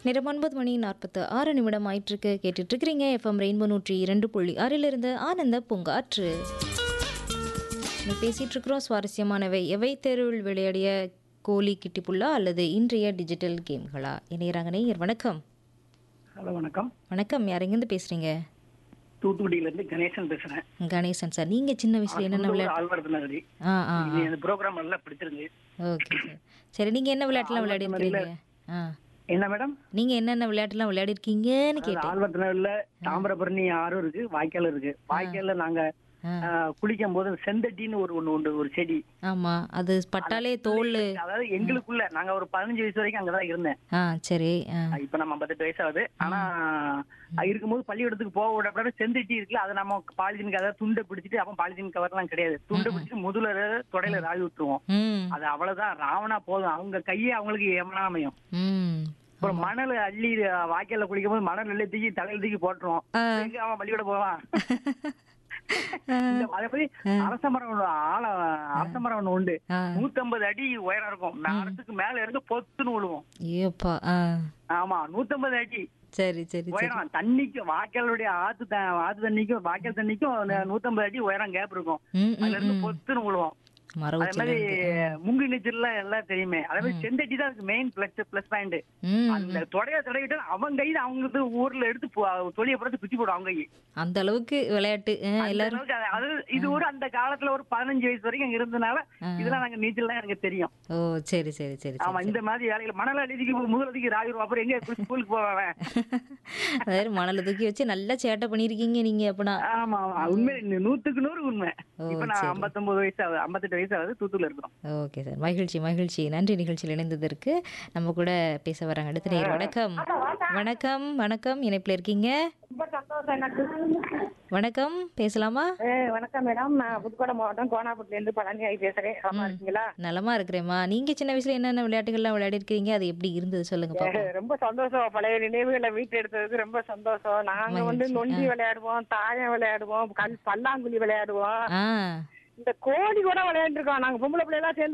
நேரம் ஒன்பது மணி நாற்பத்து ஆறு நிமிடம் ஆயிட்டிருக்கு கேட்டுட்டு இருக்கிறீங்க எஃப்எம் ரெயின்போ நூற்றி இரண்டு புள்ளி ஆறிலிருந்து ஆனந்த பூங்காற்று நீ பேசிட்டு இருக்கிறோம் சுவாரஸ்யமானவை எவை தேர்வில் விளையாடிய கோலி கிட்டிப்புல்லா அல்லது இன்றைய டிஜிட்டல் கேம்களா இணையறாங்க நேயர் வணக்கம் ஹலோ வணக்கம் வணக்கம் யாரெங்கேருந்து பேசுறீங்க தூத்துக்குடியில இருந்து கணேசன் பேசுறேன் கணேசன் சார் நீங்க சின்ன வயசுல என்னென்ன விளையாட்டு ஆழ்வாரத்து நகரி ஆ ஆ இது இந்த ப்ரோக்ராம் நல்லா பிடிச்சிருந்து ஓகே சார் சரி நீங்க என்ன விளையாட்டுலாம் விளையாடி இருக்கீங்க ஆ என்ன மேடம் நீங்க என்னென்ன விளையாட்டுலாம் விளையாடி இருக்கீங்கன்னு கேட்டேன் ஆழ்வாரத்து நகர்ல தாமிரபரணி ஆறும் இருக்கு வாய்க்கால் இருக்கு வாய்க்கால்ல நாங்க ஆ. ஆ, குளிக்கும் போது செந்தட்டின்னு ஒரு ஒண்ணு உண்டு ஒரு செடி ஆமா அது பட்டாலே தோல் அதாவது எங்களுக்குள்ள நாங்க ஒரு பதினஞ்சு வயசு வரைக்கும் அங்கதான் இருந்தேன் ஆ சரி ஆ இப்ப நம்ம ஐம்பத்தெட்டு வயசு ஆகுது ஆனா அது இருக்கும்போது பள்ளிக்கூடத்துக்கு போக விடப்பட செந்தட்டி இருக்குல்ல அதை நம்ம பாலித்தீன் அதாவது துண்டை பிடிச்சிட்டு அப்ப பாலித்தீன் கவர்லாம் கிடையாது துண்டை பிடிச்சிட்டு முதுல தொடையில ராவி விட்டுருவோம் ம் அது அவ்வளவுதான் ராவணா போதும் அவங்க கையே அவங்களுக்கு ஏமனாமையும் ம் அப்புறம் மணல் அள்ளி வாய்க்கால குளிக்கும் போது மணல் அள்ளி தூக்கி தலையில தூக்கி போட்டுருவோம் ஆ. எங்க அவன் பள்ளிக்கூட போவான் இந்த அதே மாதிரி அரச மரம் ஒண்ணு ஆழ அரச மரம் ஒண்ணு உண்டு ஆ நூத்தம்பது அடி உயரம் இருக்கும் மரத்துக்கு மேல இருந்து பொத்துன்னு விழுவோம் ஐயோப்பா ஆ ஆமா நூத்தம்பது அடி சரி சரி சரி உயரம் தண்ணிக்கு வாய்க்காலுடைய ஆத்து த- ஆத்து தண்ணிக்கும் வாய்க்கால் தண்ணிக்கும் ந- நூத்தம்பது அடி உயரம் கேப் இருக்கும் ம் ம் அதுல இருந்து ம் பொத்துன்னு விழுவோம் மர அதே உச்சில மாதிரி இருந்து. முங்கு நீச்சல்ல எல்லாம் தெரியுமே அதே மாதிரி செந்தட்டி தான் மெயின் பிளஸ் பிளஸ் பாயிண்ட் ம் அந்த தொடைய தடவிட்டு அவன் கையில அவங்க ஊர்ல எடுத்து போ- தொழிய போட்டு குச்சி போடும் அவங்க கை அந்த அளவுக்கு விளையாட்டு ஆ, அந்த எல்லாரும் அளவுக்கு அது- அது இது ஒரு அந்த காலத்துல ஒரு பதினஞ்சு வயசு வரைக்கும் அங்க இருந்தனால ஆ. இதெல்லாம் நாங்க நீச்சல்லாம் எனக்கு தெரியும் ஓ சரி சரி சரி ஆமா சரி இந்த மாதிரி வேலைகள் மணல் அடிக்கு முதலதிக்கு ராகிரும் அப்புறம் எங்க ஸ்கூலுக்கு போவேன் அதாவது மணலை தூக்கி வச்சு நல்லா சேட்டை பண்ணியிருக்கீங்க நீங்க அப்பனா ஆமா ஆமா உண்மை நூத்துக்கு நூறு உண்மை ஓ, இப்ப நான் சரி. ஐம்பத்தொன்பது வயசு ஆகுது ஐம்பத்தெட்டு வயசு ஆகுது தூத்துக்குள்ள இருக்கிறோம் ஓகே சார் மகிழ்ச்சி மகிழ்ச்சி நன்றி நிகழ்ச்சியில் இணைந்ததற்கு நம்ம கூட பேச வராங்க அடுத்த நேர் வணக்கம் வணக்கம் வணக்கம் இணைப்பில் இருக்கீங்க ரொம்ப சந்தோஷம் எனக்கு வணக்கம் பேசலாமா ஏ, வணக்கம் மேடம் நான் புதுக்கோட்டை மாவட்டம் கோனாபுரத்துல இருந்து பழனி ஆகி பேசுறேன் நலமா இருக்கீங்களா நலமா இருக்கிறேம்மா நீங்க சின்ன வயசுல என்னென்ன விளையாட்டுகள்லாம் விளையாடி இருக்கீங்க அது எப்படி இருந்தது சொல்லுங்க ஏ, பாப்போம் ரொம்ப சந்தோஷம் பழைய நினைவுகளை வீட்டு எடுத்ததுக்கு ரொம்ப சந்தோஷம் நாங்க வந்து மகிழ்ச்சி. நொண்டி விளையாடுவோம் தாயம் விளையாடுவோம் கல் பல்லாங்குழி விளையாடுவோம் ஆ இந்த கோழி கூட விளையாண்டுருக்கோம் நாங்க பொம்பளை பிள்ளைலாம் சேர்ந்து